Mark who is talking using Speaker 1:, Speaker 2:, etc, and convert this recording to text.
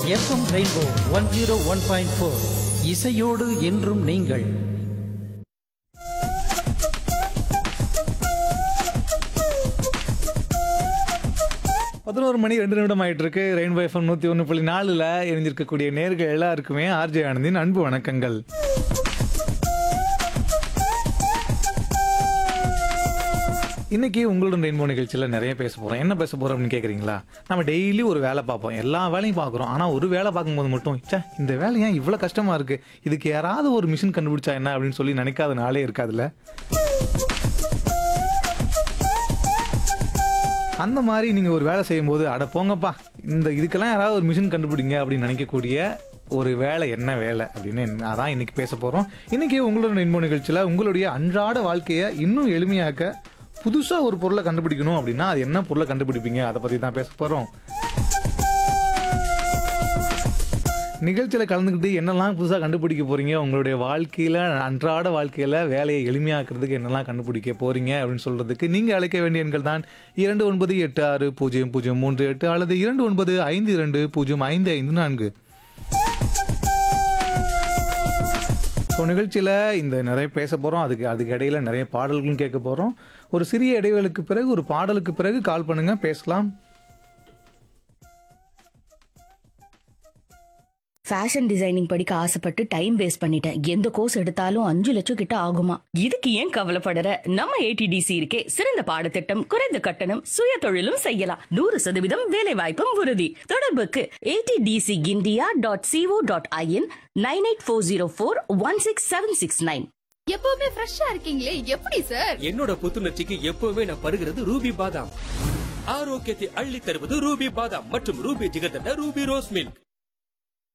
Speaker 1: FM rainbow one zero one point four இசையோடு என்றும் நீங்கள்
Speaker 2: பதினோரு மணி ரெண்டு நிமிடம் ஆயிட்டு இருக்கு ரெயின்போ எஃப்எம் நூத்தி ஒன்று புள்ளி நாலுல இணைஞ்சிருக்கக்கூடிய நேர்கள் எல்லாருக்குமே ஆர்ஜே ஆனந்தின் அன்பு வணக்கங்கள் இன்னைக்கு உங்களுடன் ரெயின்போ நிகழ்ச்சியில் நிறைய பேச போறோம் என்ன பேச போறோம் அப்படின்னு கேக்குறீங்களா நம்ம டெய்லி ஒரு வேலை பார்ப்போம் எல்லா வேலையும் பார்க்குறோம் ஆனா ஒரு வேலை பார்க்கும்போது மட்டும் ச்சே இந்த வேலை ஏன் இவ்வளோ கஷ்டமா இருக்கு இதுக்கு யாராவது ஒரு மிஷின் கண்டுபிடிச்சா என்ன அப்படின்னு சொல்லி நினைக்காத நாளே இருக்காதுல்ல அந்த மாதிரி நீங்க ஒரு வேலை செய்யும்போது அட போங்கப்பா இந்த இதுக்கெல்லாம் யாராவது ஒரு மிஷின் கண்டுபிடிங்க அப்படின்னு நினைக்கக்கூடிய ஒரு வேலை என்ன வேலை அப்படின்னு என்ன- அதான் இன்னைக்கு பேச போறோம் இன்னைக்கு உங்களோட இன்ப நிகழ்ச்சியில உங்களுடைய அன்றாட வாழ்க்கையை இன்னும் எளிமையாக்க புதுசா ஒரு பொருளை கண்டுபிடிக்கணும் அப்படின்னா அது என்ன பொருளை கண்டுபிடிப்பீங்க அதை பத்தி தான் பேச போறோம் நிகழ்ச்சியில் கலந்துக்கிட்டு என்னெல்லாம் புதுசாக கண்டுபிடிக்க போறீங்க உங்களுடைய வாழ்க்கையில் அன்றாட வாழ்க்கையில் வேலையை எளிமையாக்குறதுக்கு என்னெல்லாம் கண்டுபிடிக்க போறீங்க அப்படின்னு சொல்றதுக்கு நீங்கள் அழைக்க வேண்டிய எண்கள் தான் இரண்டு ஒன்பது எட்டு ஆறு பூஜ்ஜியம் பூஜ்ஜியம் மூன்று எட்டு அல்லது இரண்டு ஒன்பது ஐந்து இரண்டு பூஜ்ஜியம் ஐந்து ஐந்து நான்கு ஸோ நிகழ்ச்சியில் இந்த நிறைய பேச போகிறோம் அதுக்கு அதுக்கு இடையில நிறைய பாடல்களும் கேட்க போகிறோம் ஒரு சிறிய இடைவேளுக்கு பிறகு ஒரு பாடலுக்கு பிறகு கால் பண்ணுங்க பேசலாம்
Speaker 3: ஃபேஷன் டிசைனிங் படிக்க ஆசைப்பட்டு டைம் வேஸ்ட் பண்ணிட்டேன் எந்த கோர்ஸ் எடுத்தாலும் அஞ்சு லட்சம் கிட்ட ஆகுமா இதுக்கு ஏன் கவலைப்படற நம்ம ஏடிடிசி இருக்கே சிறந்த பாடத்திட்டம் குறைந்த கட்டணம் சுய தொழிலும் செய்யலாம் நூறு சதவீதம் வேலை வாய்ப்பும் உறுதி தொடர்புக்கு ATDC India dot co dot in nine eight four zero four one six seven six nine
Speaker 4: எப்பவுமே ஃப்ரெஷ்ஷா இருக்கீங்களே எப்படி சார்
Speaker 5: என்னோட புத்துணர்ச்சிக்கு எப்பவுமே நான் பருகிறது ரூபி பாதாம் ஆரோக்கியத்தை அள்ளி தருவது ரூபி பாதாம் மற்றும் ruby jigarthanda ruby rose milk